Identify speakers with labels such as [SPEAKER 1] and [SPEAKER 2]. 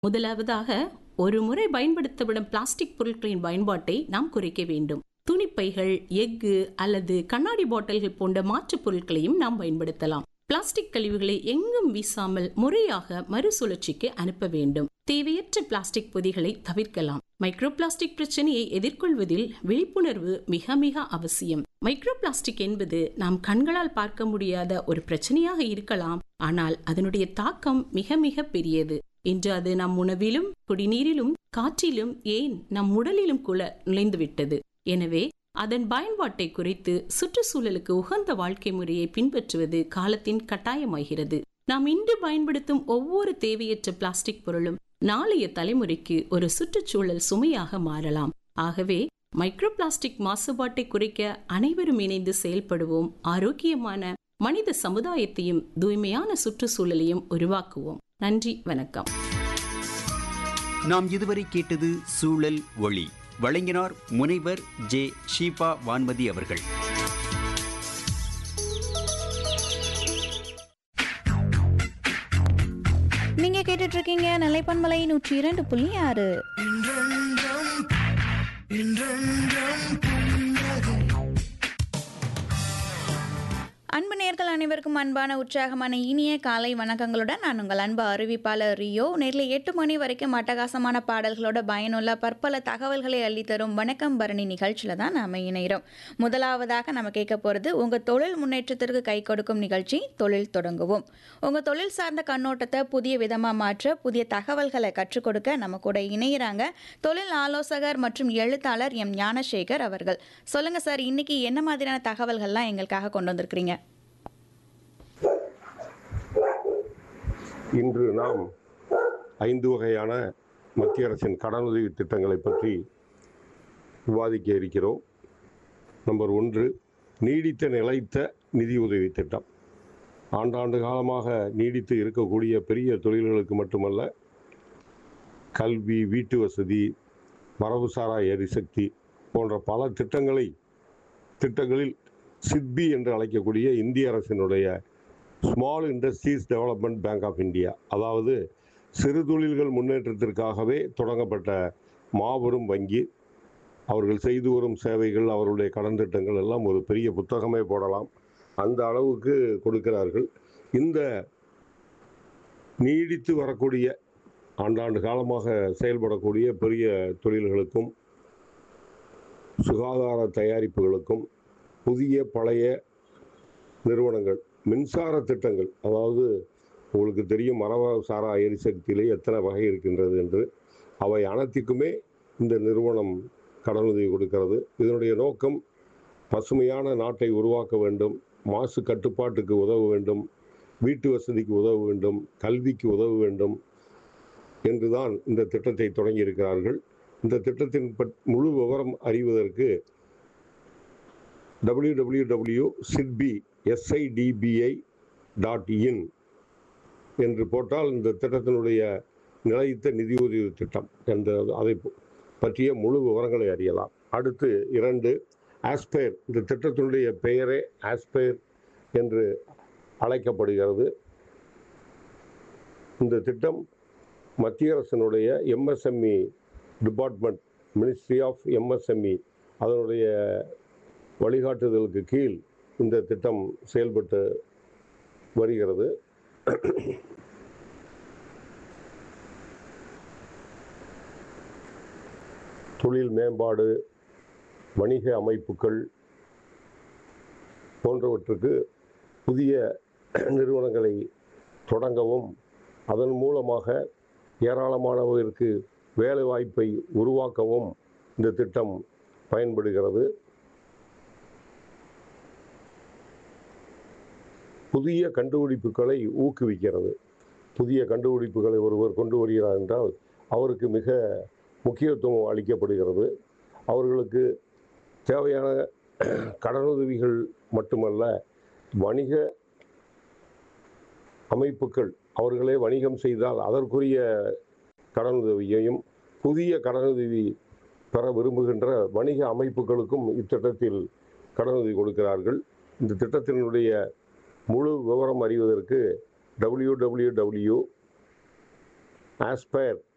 [SPEAKER 1] முதலாவதாக ஒரு முறை பயன்படுத்தப்படும் பிளாஸ்டிக் பொருட்களின் பயன்பாட்டை நாம் குறைக்க வேண்டும் துணிப்பைகள் எஃகு அல்லது கண்ணாடி பாட்டில்கள் போன்ற மாற்றுப் பொருட்களையும் நாம் பயன்படுத்தலாம் பிளாஸ்டிக் கழிவுகளை எங்கும் வீசாமல் முறையாக மறுசுழற்சிக்கு அனுப்ப வேண்டும் தேவையற்ற பிளாஸ்டிக் பொதிகளை தவிர்க்கலாம் மைக்ரோ பிளாஸ்டிக் பிரச்சனையை எதிர்கொள்வதில் விழிப்புணர்வு மிக மிக அவசியம் மைக்ரோ பிளாஸ்டிக் என்பது நாம் கண்களால் பார்க்க முடியாத ஒரு பிரச்சனையாக இருக்கலாம் ஆனால் அதனுடைய தாக்கம் மிக மிக பெரியது இன்று அது நம் உணவிலும் குடிநீரிலும் காற்றிலும் ஏன் நம் உடலிலும் கூட நுழைந்துவிட்டது எனவே அதன் பயன்பாட்டை குறைத்து சுற்றுச்சூழலுக்கு உகந்த வாழ்க்கை முறையை பின்பற்றுவது காலத்தின் கட்டாயமாகிறது நாம் இன்று பயன்படுத்தும் ஒவ்வொரு தேவையற்ற பிளாஸ்டிக் பொருளும் நாளைய தலைமுறைக்கு ஒரு சுற்றுச்சூழல் சுமையாக மாறலாம் ஆகவே மைக்ரோ பிளாஸ்டிக் மாசுபாட்டை குறைக்க அனைவரும் இணைந்து செயல்படுவோம் ஆரோக்கியமான மனித சமுதாயத்தையும் தூய்மையான சுற்றுச்சூழலையும் உருவாக்குவோம் நன்றி வணக்கம்
[SPEAKER 2] நாம் இதுவரை கேட்டது சூழல் ஒளி வழங்கினார் முனைவர் ஜே ஷீபா வான்மதி அவர்கள்
[SPEAKER 3] நீங்க கேட்டுட்டு இருக்கீங்க நிலைப்பன்மலை நூற்றி இரண்டு புள்ளி ஆறு அன்பு நேர்கள் அனைவருக்கும் அன்பான உற்சாகமான இனிய காலை வணக்கங்களுடன் நான் உங்கள் அன்பு அறிவிப்பாளர் ரியோ நேரில் எட்டு மணி வரைக்கும் அட்டகாசமான பாடல்களோட பயனுள்ள பற்பல தகவல்களை அள்ளித்தரும் வணக்கம் பரணி நிகழ்ச்சியில் தான் நாம் இணைகிறோம் முதலாவதாக நம்ம கேட்க போகிறது உங்கள் தொழில் முன்னேற்றத்திற்கு கை கொடுக்கும் நிகழ்ச்சி தொழில் தொடங்குவோம் உங்கள் தொழில் சார்ந்த கண்ணோட்டத்தை புதிய விதமாக மாற்ற புதிய தகவல்களை கற்றுக் கொடுக்க நம்ம கூட இணைகிறாங்க தொழில் ஆலோசகர் மற்றும் எழுத்தாளர் எம் ஞானசேகர் அவர்கள் சொல்லுங்கள் சார் இன்னைக்கு என்ன மாதிரியான தகவல்கள்லாம் எங்களுக்காக கொண்டு வந்திருக்கிறீங்க
[SPEAKER 4] இன்று நாம் ஐந்து வகையான மத்திய அரசின் கடனுதவி திட்டங்களை பற்றி விவாதிக்க இருக்கிறோம் நம்பர் ஒன்று நீடித்த நிலைத்த நிதியுதவி திட்டம் ஆண்டாண்டு காலமாக நீடித்து இருக்கக்கூடிய பெரிய தொழில்களுக்கு மட்டுமல்ல கல்வி வீட்டு வசதி மரபுசாரா எரிசக்தி போன்ற பல திட்டங்களை திட்டங்களில் சிட்பி என்று அழைக்கக்கூடிய இந்திய அரசினுடைய small industries development bank of India அதாவது சிறு தொழில்கள் முன்னேற்றத்திற்காகவே தொடங்கப்பட்ட மாபெரும் வங்கி அவர்கள் செய்து வரும் சேவைகள் அவருடைய கடன் திட்டங்கள் எல்லாம் ஒரு பெரிய புத்தகமே போடலாம் அந்த அளவுக்கு கொடுக்கிறார்கள் இந்த நீடித்து வரக்கூடிய ஆண்டாண்டு காலமாக செயல்படக்கூடிய பெரிய தொழில்களுக்கும் சுகாதார தயாரிப்புகளுக்கும் புதிய பழைய நிறுவனங்கள் மின்சார திட்டங்கள் அதாவது உங்களுக்கு தெரியும் மரப சாரா எரிசக்தியிலே எத்தனை வகை இருக்கின்றது என்று அவை அனைத்துக்குமே இந்த நிறுவனம் கடனுதவி கொடுக்கிறது இதனுடைய நோக்கம் பசுமையான நாட்டை உருவாக்க வேண்டும் மாசு கட்டுப்பாட்டுக்கு உதவ வேண்டும் வீட்டு வசதிக்கு உதவ வேண்டும் கல்விக்கு உதவ வேண்டும் என்றுதான் இந்த திட்டத்தை தொடங்கியிருக்கிறார்கள் இந்த திட்டத்தின் பட் முழு விவரம் அறிவதற்கு W W W SIDBI SIDBI dot in என்று போட்டால் இந்த திட்டத்தினுடைய நிலைத்த நிதியுதவி திட்டம் என்ற அதை பற்றிய முழு விவரங்களை அறியலாம் அடுத்து இரண்டு ஆஸ்பயர் இந்த திட்டத்தினுடைய பெயரே ஆஸ்பயர் என்று அழைக்கப்படுகிறது இந்த திட்டம் மத்திய அரசினுடைய MSME department ministry of MSME அதனுடைய வழிகாட்டுதலுக்கு கீழ் இந்த திட்டம் செயல்பட்டு வருகிறது தொழில் மேம்பாடு வணிக அமைப்புகள் போன்றவற்றுக்கு புதிய நிறுவனங்களை தொடங்கவும் அதன் மூலமாக ஏராளமானவருக்கு வேலை வாய்ப்பை உருவாக்கவும் இந்த திட்டம் பயன்படுகிறது புதிய கண்டுபிடிப்புகளை ஊக்குவிக்கிறது புதிய கண்டுபிடிப்புகளை ஒருவர் கொண்டு வருகிறார் என்றால் அவருக்கு மிக முக்கியத்துவம் அளிக்கப்படுகிறது அவர்களுக்கு தேவையான கடனுதவிகள் மட்டுமல்ல வணிக அமைப்புகள் அவர்களே வணிகம் செய்தால் அதற்குரிய கடனுதவியையும் புதிய கடனுதவி பெற விரும்புகின்ற வணிக அமைப்புகளுக்கும் இத்திட்டத்தில் கடனுதவி கொடுக்கிறார்கள் இந்த திட்டத்தினுடைய முழு விவரம் அறிவதற்கு டபிள்யூ டபிள்யூ டபிள்யூ ஆஸ்பயர்